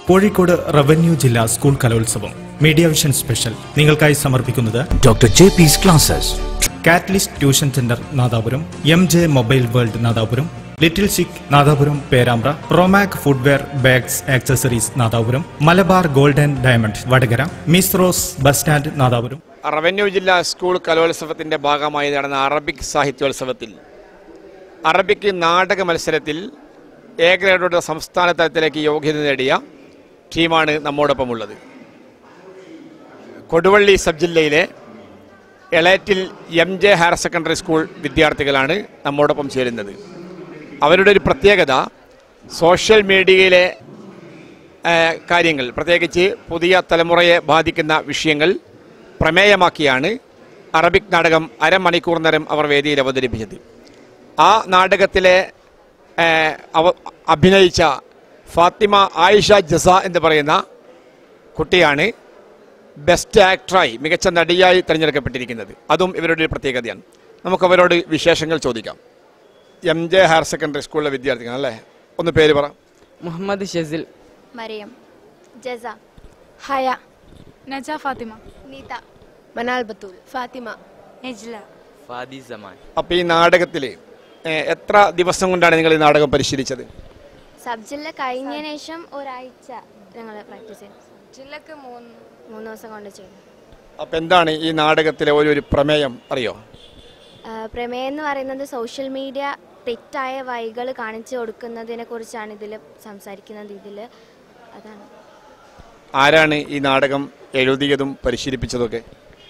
Kozhikode revenue ജില്ലാ school കലോത്സവം media vision special നിങ്ങൾക്കായി സമർപ്പിക്കുന്നത് Dr. JP's classes. Catalyst tuition centre Nadapuram M J mobile world Nadapuram little chic Nadapuram Perambra Promac footwear bags accessories Nadapuram Malabar golden diamond Vadakara മിസ്റോസ് bus stand Nadapuram revenue ജില്ലാ school കലോത്സവത്തിൻ്റെ ഭാഗമായി നടന്ന അറബിക് സാഹിത്യോത്സവത്തിൽ അറബിക് നാടക മത്സരത്തിൽ എ ഗ്രേഡോടെ സംസ്ഥാന തലത്തിലേക്ക് യോഗ്യത നേടിയ ടീമാണ് നമ്മോടൊപ്പമുള്ളത് കൊടുവള്ളി സബ് ജില്ലയിലെ എളേറ്റിൽ M J higher secondary school വിദ്യാർത്ഥികളാണ് നമ്മോടൊപ്പം ചേരുന്നത് അവരുടെ ഒരു പ്രത്യേകത സോഷ്യൽ മീഡിയയിലെ ഏഹ്, കാര്യങ്ങൾ പ്രത്യേകിച്ച് പുതിയ തലമുറയെ ബാധിക്കുന്ന വിഷയങ്ങൾ പ്രമേയമാക്കിയാണ് അറബിക് നാടകം അരമണിക്കൂർ നേരം അവർ വേദിയിൽ അവതരിപ്പിച്ചത് ആ നാടകത്തിലെ ഏഹ്, അവ അഭിനയിച്ച ഫാത്തിമ ആയിഷ ജസ എന്ന് പറയുന്ന കുട്ടിയാണ് ബെസ്റ്റ് ആക്ടറായി മികച്ച നടിയായി തിരഞ്ഞെടുക്കപ്പെട്ടിരിക്കുന്നത് അതും ഇവരുടെ ഒരു പ്രത്യേകതയാണ് നമുക്ക് അവരോട് വിശേഷങ്ങൾ ചോദിക്കാം എം ജെ ഹയർ സെക്കൻഡറി സ്കൂളിലെ വിദ്യാർത്ഥികൾ അല്ലേ ഒന്ന് പേര് പറ മുഹമ്മദ് ഷെസിൽ മറിയം ജസ ഹയ നജ ഫാത്തിമ നീത മനാൽ ബത്തൂൽ ഫാത്തിമ നെജ്ല ഫാദി സമാൻ അപ്പോൾ ഈ നാടകത്തിൽ എത്ര ദിവസം കൊണ്ടാണ് നിങ്ങൾ ഈ നാടകം പരിശീലിച്ചത് സബ് ജില്ല കഴിഞ്ഞതിന് ശേഷം ഒരാഴ്ച ഞങ്ങൾ പ്രാക്ടീസ് ചെയ്തു ജില്ലക്ക് മൂന്ന് മൂന്ന് ദിവസം കൊണ്ട് ചെയ്തു അപ്പോൾ എന്താണ് ഈ നാടകത്തിലെ ഒരു ഒരു പ്രമേയം അറിയോ ആ, പ്രമേയം എന്ന് പറയുന്നത് സോഷ്യൽ മീഡിയ തെറ്റായ വഴികൾ കാണിച്ചു കൊടുക്കുന്നതിനെ കുറിച്ചാണ് ഇതിൽ സംസാരിക്കുന്നത് ഇതിൽ അതാണ് ആരാണ് ഈ നാടകം എഴുതിയതും പരിശീലിപ്പിച്ചതൊക്കെ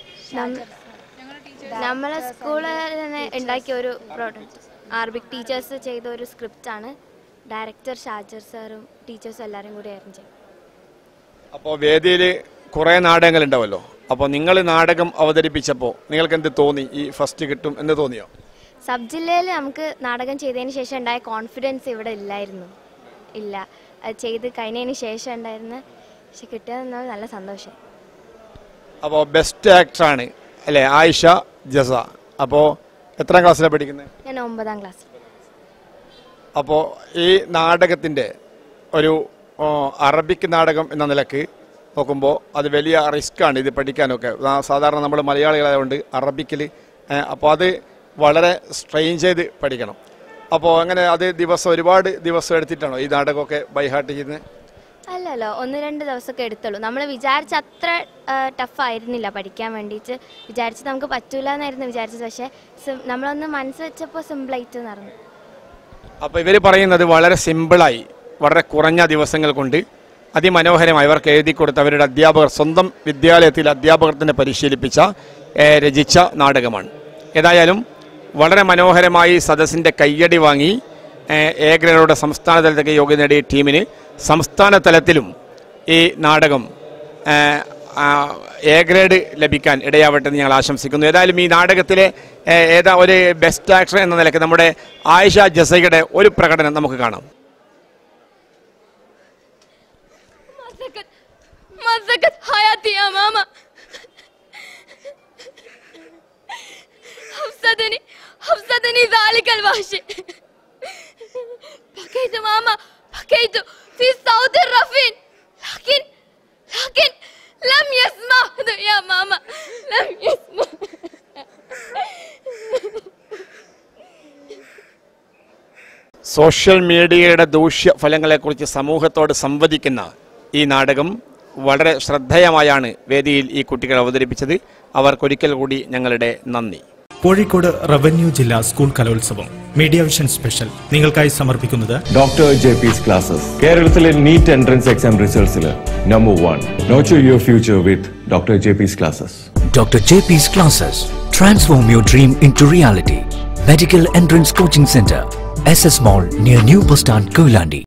നമ്മളെ സ്കൂളിൽ തന്നെ ഉണ്ടാക്കിയ ഒരു പ്രോഡക്റ്റ് അറബിക് ടീച്ചേഴ്സ് ചെയ്ത ഒരു സ്ക്രിപ്റ്റാണ് ഡയറക്ടർ ഷാജർ സാറും ടീച്ചേഴ്സും എല്ലാവരും കൂടി ആയിരുന്നു ചെയ്തത് അപ്പോൾ വേദിയിൽ കുറേ നാടകങ്ങൾ ഉണ്ടാവല്ലോ അപ്പോൾ നിങ്ങൾ നാടകം അവതരിപ്പിച്ചപ്പോൾ നിങ്ങൾക്ക് എന്ത് തോന്നി ഈ ഫസ്റ്റ് കിട്ടും എന്ന് തോന്നിയോ സബ് ജില്ലയിൽ നമുക്ക് നാടകം ചെയ്തതിന് ശേഷം ഉണ്ടായ കോൺഫിഡൻസ് ഇവിടെ ഇല്ലായിരുന്നു ഇല്ല അത് ചെയ്ത് കഴിഞ്ഞതിന് ശേഷം ഉണ്ടായിരുന്ന പക്ഷെ കിട്ടിയത് നല്ല സന്തോഷം അപ്പോൾ ബെസ്റ്റ് ആക്ടറാണ് അല്ലേ ആയിഷ ജസ അപ്പോൾ എത്രാം ക്ലാസ്സിലാണ് പഠിക്കുന്നത് ഞാൻ ഒമ്പതാം ക്ലാസ് അപ്പോൾ ഈ നാടകത്തിൻ്റെ ഒരു ഓ, അറബിക് നാടകം എന്ന നിലക്ക് നോക്കുമ്പോൾ അത് വലിയ റിസ്ക്കാണ് ഇത് പഠിക്കാനൊക്കെ ആ, സാധാരണ നമ്മൾ മലയാളികളായതുകൊണ്ട് അറബിക്കിൽ അപ്പോൾ അത് വളരെ സ്ട്രെയിൻ ചെയ്ത് പഠിക്കണം അപ്പോൾ അങ്ങനെ അത് ദിവസം ഒരുപാട് ദിവസം എടുത്തിട്ടാണോ ഈ നാടകമൊക്കെ ബൈഹാർട്ട് ചെയ്യുന്നത് അല്ലല്ലോ ഒന്ന് രണ്ട് ദിവസമൊക്കെ എടുത്തുള്ളൂ നമ്മൾ വിചാരിച്ച അത്ര ടഫ് ആയിരുന്നില്ല പഠിക്കാൻ വേണ്ടിയിട്ട് വിചാരിച്ച് നമുക്ക് പറ്റൂല എന്നായിരുന്നു വിചാരിച്ചത് പക്ഷേ sim- നമ്മളൊന്ന് മനസ്സ് വെച്ചപ്പോൾ സിമ്പിളായിട്ട് നടന്നു അപ്പോൾ ഇവർ പറയുന്നത് വളരെ സിമ്പിളായി വളരെ കുറഞ്ഞ ദിവസങ്ങൾ കൊണ്ട് അതിമനോഹരമായി അവർക്ക് എഴുതി കൊടുത്ത അവരുടെ അധ്യാപകർ സ്വന്തം വിദ്യാലയത്തിൽ അധ്യാപകർ തന്നെ പരിശീലിപ്പിച്ച ഏ, രചിച്ച നാടകമാണ് ഏതായാലും വളരെ മനോഹരമായി സദസ്സിൻ്റെ കയ്യടി വാങ്ങി ഏ, എ ഗ്രേഡോടെ സംസ്ഥാന തലത്തേക്ക് യോഗ്യത നേടിയ ടീമിന് സംസ്ഥാന തലത്തിലും ഈ നാടകം ഏ, ആ, എ ഗ്രേഡ് ലഭിക്കാൻ ഇടയാവട്ടെ എന്ന് ഞങ്ങൾ ആശംസിക്കുന്നു ഏതായാലും ഈ നാടകത്തിലെ ഏ, ഏതാ ഒരു ബെസ്റ്റ് ആക്ടർ എന്ന നിലയ്ക്ക് നമ്മുടെ ആയിഷ ജസയുടെ ഒരു പ്രകടനം നമുക്ക് കാണാം مزقت مزقت حياتي يا ماما حفظتني حفظتني ذلك الوحش بكيت ماما بكيت في صوت رفيع لكن لكن لم يسمع يا ماما لم يسمع സോഷ്യൽ മീഡിയയുടെ ദൂഷ്യ ഫലങ്ങളെക്കുറിച്ച് സമൂഹത്തോട് സംവദിക്കുന്ന ഈ നാടകം വളരെ ശ്രദ്ധേയമായാണ് വേദിയിൽ ഈ കുട്ടികൾ അവതരിപ്പിച്ചത് അവർക്കൊരിക്കൽ കൂടി ഞങ്ങളുടെ നന്ദി കോഴിക്കോട് റവന്യൂ ജില്ലാ സ്കൂൾ കലോത്സവം മീഡിയ വിഷൻ സ്പെഷ്യൽ നിങ്ങൾക്കായി സമർപ്പിക്കുന്നത് ഡോക്ടർ ജെ പീസ് ക്ലാസ്സസ് കേരളത്തിലെ നീറ്റ് എൻട്രൻസ് എക്സാം റിസൾട്ട്സിൽ number one nurture your future with doctor J P's classes Dr. JP's classes. Transform your dream into reality. Medical Entrance Coaching Center. SS Mall near New Bus Stand, Koilandi.